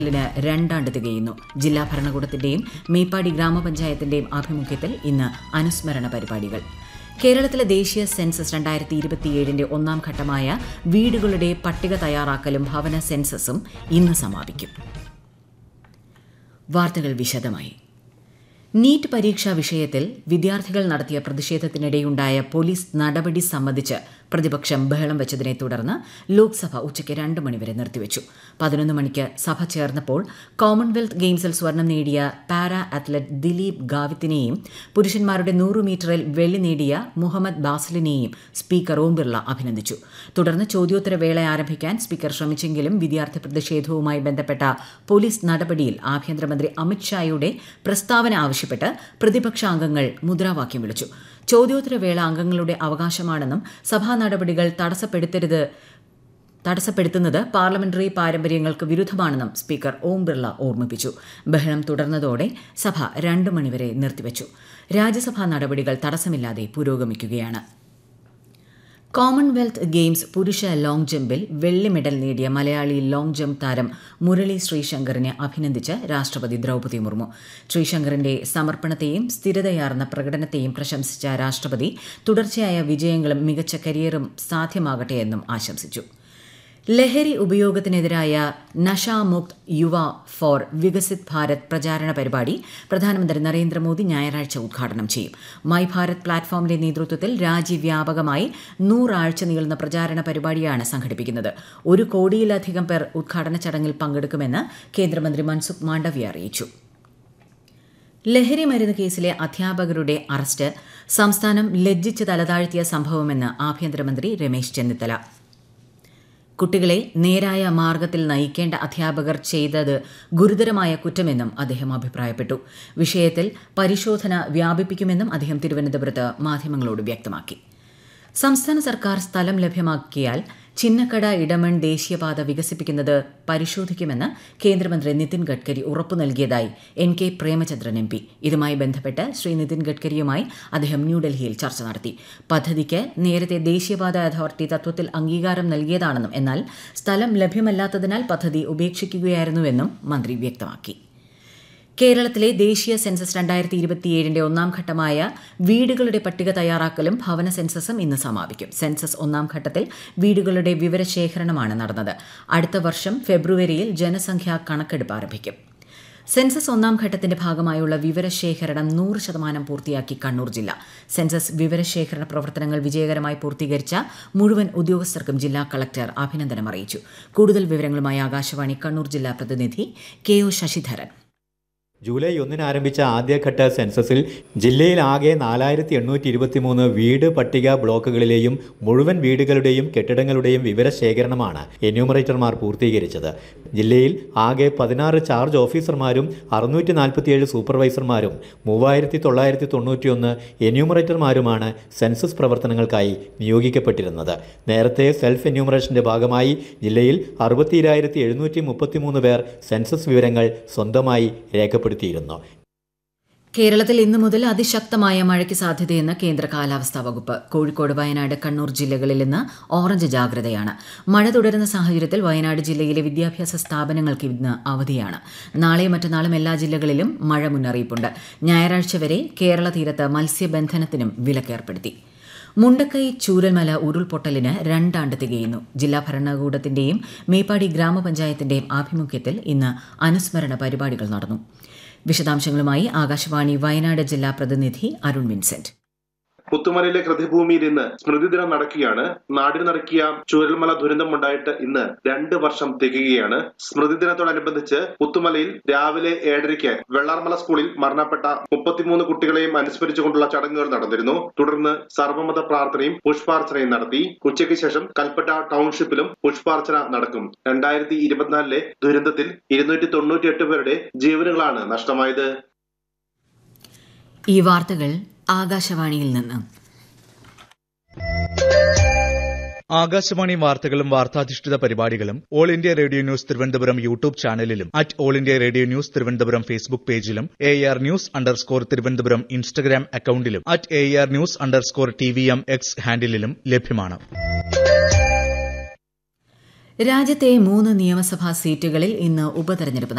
ന് രണ്ടാണ്ട് തികയുന്നു ജില്ലാ ഭരണകൂടത്തിന്റെയും മേപ്പാടി ഗ്രാമപഞ്ചായത്തിന്റെയും ആഭിമുഖ്യത്തിൽ ഇന്ന് അനുസ്മരണ പരിപാടികൾ കേരളത്തിലെ ദേശീയ സെൻസസ് രണ്ടായിരത്തി ഇരുപത്തിയേഴിന്റെ ഒന്നാം ഘട്ടമായ വീടുകളുടെ പട്ടിക തയ്യാറാക്കലും ഭവന സെൻസസും ഇന്ന് സമാപിക്കും വാർത്തകൾ വിശദമായി നീറ്റ് പരീക്ഷാ വിഷയത്തിൽ വിദ്യാർത്ഥികൾ നടത്തിയ പ്രതിഷേധത്തിനിടെയുണ്ടായ പോലീസ് നടപടി സംബന്ധിച്ച് പ്രതിപക്ഷം ബഹളം വെച്ചതിനെ തുടർന്ന് ലോക്സഭ ഉച്ചയ്ക്ക് രണ്ട് മണിവരെ നിർത്തിവച്ചു പതിനൊന്ന് മണിക്ക് സഭ ചേർന്നപ്പോൾ കോമൺവെൽത്ത് ഗെയിംസിൽ സ്വർണം നേടിയ പാരാ അത്ലറ്റ് ദിലീപ് ഗാവിത്തിനെയും പുരുഷന്മാരുടെ നൂറ് മീറ്ററിൽ വെള്ളി നേടിയ മുഹമ്മദ് ബാസിലിനെയും സ്പീക്കർ ഓം ബിർള അഭിനന്ദിച്ചു തുടർന്ന് ചോദ്യോത്തര വേള ആരംഭിക്കാൻ സ്പീക്കർ ശ്രമിച്ചെങ്കിലും വിദ്യാർത്ഥി പ്രതിഷേധവുമായി ബന്ധപ്പെട്ട പോലീസ് നടപടിയിൽ ആഭ്യന്തരമന്ത്രി അമിത്ഷായുടെ പ്രസ്താവന ആവശ്യപ്പെട്ട് പ്രതിപക്ഷാംഗങ്ങൾ മുദ്രാവാക്യം വിളിച്ചു ചോദ്യോത്തര വേള അംഗങ്ങളുടെ അവകാശമാണെന്നും സഭാ നടപടികൾ തടസ്സപ്പെടുത്തരുത് തടസ്സപ്പെടുത്തുന്നത് പാർലമെന്ററി പാരമ്പര്യങ്ങൾക്ക് വിരുദ്ധമാണെന്നും സ്പീക്കർ ഓം ബിർള ഓർമ്മിപ്പിച്ചു ബഹളം തുടർന്നതോടെ സഭ രണ്ട് മണിവരെ നിർത്തിവച്ചു രാജ്യസഭാ നടപടികൾ തടസ്സമില്ലാതെ പുരോഗമിക്കുകയാണ് കോമൺവെൽത്ത് ഗെയിംസ് പുരുഷ ലോങ് ജമ്പിൽ വെള്ളി മെഡൽ നേടിയ മലയാളി ലോങ് ജംപ് താരം മുരളി ശ്രീശങ്കറിനെ അഭിനന്ദിച്ച് രാഷ്ട്രപതി ദ്രൗപദി മുർമു ശ്രീശങ്കറിന്റെ സമർപ്പണത്തെയും സ്ഥിരതയാർന്ന പ്രകടനത്തെയും പ്രശംസിച്ച രാഷ്ട്രപതി തുടർച്ചയായ വിജയങ്ങളും മികച്ച കരിയറും സാധ്യമാകട്ടെയെന്നും ആശംസിച്ചു ലഹരി ഉപയോഗത്തിനെതിരായ നഷാമുക്ത് യുവ ഫോർ വികസിത് ഭാരത് പ്രചാരണ പരിപാടി പ്രധാനമന്ത്രി നരേന്ദ്രമോദി ഞായറാഴ്ച ഉദ്ഘാടനം ചെയ്യും മൈ ഭാരത് പ്ലാറ്റ്ഫോമിന്റെ നേതൃത്വത്തിൽ രാജ്യവ്യാപകമായി നൂറാഴ്ച നീളുന്ന പ്രചാരണ പരിപാടിയാണ് സംഘടിപ്പിക്കുന്നത് ഒരു കോടിയിലധികം പേർ ഉദ്ഘാടന ചടങ്ങിൽ പങ്കെടുക്കുമെന്ന് കേന്ദ്രമന്ത്രി മൻസുഖ് മാണ്ഡവ്യ അറിയിച്ചു ലഹരി മരുന്ന് കേസിലെ അധ്യാപകരുടെ അറസ്റ്റ് സംസ്ഥാനം ലജ്ജിച്ച് തലതാഴ്ത്തിയ സംഭവമെന്ന് ആഭ്യന്തരമന്ത്രി രമേശ് ചെന്നിത്തല കുട്ടികളെ നേരായ മാർഗത്തിൽ നയിക്കേണ്ട അധ്യാപകർ ചെയ്തത് ഗുരുതരമായ കുറ്റമെന്നും അദ്ദേഹം അഭിപ്രായപ്പെട്ടു വിഷയത്തിൽ പരിശോധന വ്യാപിപ്പിക്കുമെന്നും അദ്ദേഹം തിരുവനന്തപുരത്ത് മാധ്യമങ്ങളോട് വ്യക്തമാക്കി സംസ്ഥാന സർക്കാർ സ്ഥലം ലഭ്യമാക്കിയാൽ ചിന്നക്കട ഇടമൺ ദേശീയപാത വികസിപ്പിക്കുന്നത് പരിശോധിക്കുമെന്ന് കേന്ദ്രമന്ത്രി നിതിൻ ഗഡ്കരി ഉറപ്പു നൽകിയതായി N K Premachandran M P ഇതുമായി ബന്ധപ്പെട്ട് ശ്രീ നിതിൻ ഗഡ്കരിയുമായി അദ്ദേഹം ന്യൂഡൽഹിയിൽ ചർച്ച നടത്തി പദ്ധതിക്ക് നേരത്തെ ദേശീയപാത അതോറിറ്റി തത്വത്തിൽ അംഗീകാരം നൽകിയതാണെന്നും എന്നാൽ സ്ഥലം ലഭ്യമല്ലാത്തതിനാൽ പദ്ധതി ഉപേക്ഷിക്കുകയായിരുന്നുവെന്നും മന്ത്രി വ്യക്തമാക്കി കേരളത്തിലെ ദേശീയ സെൻസസ് രണ്ടായിരത്തി ഇരുപത്തിയേഴിന്റെ ഒന്നാം ഘട്ടമായ വീടുകളുടെ പട്ടിക തയ്യാറാക്കലും ഭവന സെൻസസും ഇന്ന് സമാപിക്കും സെൻസസ് ഒന്നാം ഘട്ടത്തിൽ വീടുകളുടെ വിവരശേഖരണമാണ് നടന്നത് അടുത്ത വർഷം ഫെബ്രുവരിയിൽ ജനസംഖ്യാ കണക്കെടുപ്പ് ആരംഭിക്കും സെൻസസ് ഒന്നാം ഘട്ടത്തിന്റെ ഭാഗമായുള്ള വിവരശേഖരണം നൂറ് ശതമാനം പൂർത്തിയാക്കി കണ്ണൂർ ജില്ല സെൻസസ് വിവരശേഖരണ പ്രവർത്തനങ്ങൾ വിജയകരമായി പൂർത്തീകരിച്ച മുഴുവൻ ഉദ്യോഗസ്ഥർക്കും ജില്ലാ കളക്ടർ അഭിനന്ദനം അറിയിച്ചു കൂടുതൽ വിവരങ്ങളുമായി ആകാശവാണി കണ്ണൂർ ജില്ലാ പ്രതിനിധി കെ ഒ ശശിധരൻ ജൂലൈ ഒന്നിന് ആരംഭിച്ച ആദ്യഘട്ട സെൻസസിൽ ജില്ലയിൽ ആകെ നാലായിരത്തി എണ്ണൂറ്റി ഇരുപത്തിമൂന്ന് വീട് പട്ടിക ബ്ലോക്കുകളിലെയും മുഴുവൻ വീടുകളുടെയും കെട്ടിടങ്ങളുടെയും വിവരശേഖരണമാണ് എന്യൂമറേറ്റർമാർ പൂർത്തീകരിച്ചത് ജില്ലയിൽ ആകെ പതിനാറ് ചാർജ് ഓഫീസർമാരും അറുന്നൂറ്റി നാൽപ്പത്തിയേഴ് സൂപ്പർവൈസർമാരും മൂവായിരത്തി തൊള്ളായിരത്തി തൊണ്ണൂറ്റിയൊന്ന് എന്യൂമറേറ്റർമാരുമാണ് സെൻസസ് പ്രവർത്തനങ്ങൾക്കായി നിയോഗിക്കപ്പെട്ടിരുന്നത് നേരത്തെ സെൽഫ് എന്യൂമറേഷന്റെ ഭാഗമായി ജില്ലയിൽ അറുപത്തിരായിരത്തി എഴുന്നൂറ്റി മുപ്പത്തിമൂന്ന് പേർ സെൻസസ് വിവരങ്ങൾ സ്വന്തമായി രേഖപ്പെടുത്തി ഉൾപ്പെടുത്തിയിരുന്നു കേരളത്തിൽ ഇന്നു മുതൽ അതിശക്തമായ മഴയ്ക്ക് സാധ്യതയെന്ന് കേന്ദ്ര കാലാവസ്ഥാ വകുപ്പ് കോഴിക്കോട് വയനാട് കണ്ണൂർ ജില്ലകളിൽ ഇന്ന് ഓറഞ്ച് ജാഗ്രതയാണ് മഴ തുടരുന്ന സാഹചര്യത്തിൽ വയനാട് ജില്ലയിലെ വിദ്യാഭ്യാസ സ്ഥാപനങ്ങൾക്ക് ഇന്ന് അവധിയാണ് നാളെയും മറ്റന്നാളും എല്ലാ ജില്ലകളിലും മഴ മുന്നറിയിപ്പുണ്ട് ഞായറാഴ്ച വരെ കേരള തീരത്ത് മത്സ്യബന്ധനത്തിനും വിലക്കേർപ്പെടുത്തി മുണ്ടക്കൈ ചൂരൽമല ഉരുൾപൊട്ടലിന് രണ്ടാണ്ട് തികയുന്നു ജില്ലാ ഭരണകൂടത്തിന്റെയും മേപ്പാടി ഗ്രാമപഞ്ചായത്തിന്റെയും ആഭിമുഖ്യത്തിൽ ഇന്ന് അനുസ്മരണ പരിപാടികൾ നടന്നു വിശദാംശങ്ങളുമായി ആകാശവാണി വയനാട് ജില്ലാ പ്രതിനിധി അരുൺ വിൻസെന്റ് പുത്തുമലയിലെ കൃതിഭൂമിയിൽ ഇന്ന് സ്മൃതിദിനം നടക്കുകയാണ് നാടിന് നടക്കിയ ചൂരൽമല ദുരന്തമുണ്ടായിട്ട് ഇന്ന് രണ്ട് വർഷം തികയുകയാണ് സ്മൃതിദിനത്തോടനുബന്ധിച്ച് പുത്തുമലയിൽ രാവിലെ ഏഴരയ്ക്ക് വെള്ളാർമല സ്കൂളിൽ മരണപ്പെട്ട മുപ്പത്തിമൂന്ന് കുട്ടികളെയും അനുസ്മരിച്ചുകൊണ്ടുള്ള ചടങ്ങുകൾ നടന്നിരുന്നു തുടർന്ന് സർവമത പ്രാർത്ഥനയും പുഷ്പാർച്ചനയും നടത്തി ഉച്ചയ്ക്ക് ശേഷം കൽപ്പറ്റ ടൗൺഷിപ്പിലും പുഷ്പാർച്ചന നടക്കും രണ്ടായിരത്തി ഇരുപത്തിനാലിലെ ദുരന്തത്തിൽ ഇരുന്നൂറ്റി തൊണ്ണൂറ്റിയെട്ട് പേരുടെ ജീവനുകളാണ് നഷ്ടമായത് ഈ വാർത്തകൾ ആകാശവാണിയിൽ നിന്ന് ആകാശവാണി വാർത്തകളും വാർത്താധിഷ്ഠിത പരിപാടികളും All India Radio News Thiruvananthapuram YouTube ചാനലിലും at All India Radio News Thiruvananthapuram Facebook പേജിലും A R news underscore Thiruvananthapuram Instagram അക്കൌണ്ടിലും at A R news underscore T V M X ഹാൻഡിലും ലഭ്യമാണ് രാജ്യത്തെ മൂന്ന് നിയമസഭാ സീറ്റുകളിൽ ഇന്ന് ഉപതെരഞ്ഞെടുപ്പ്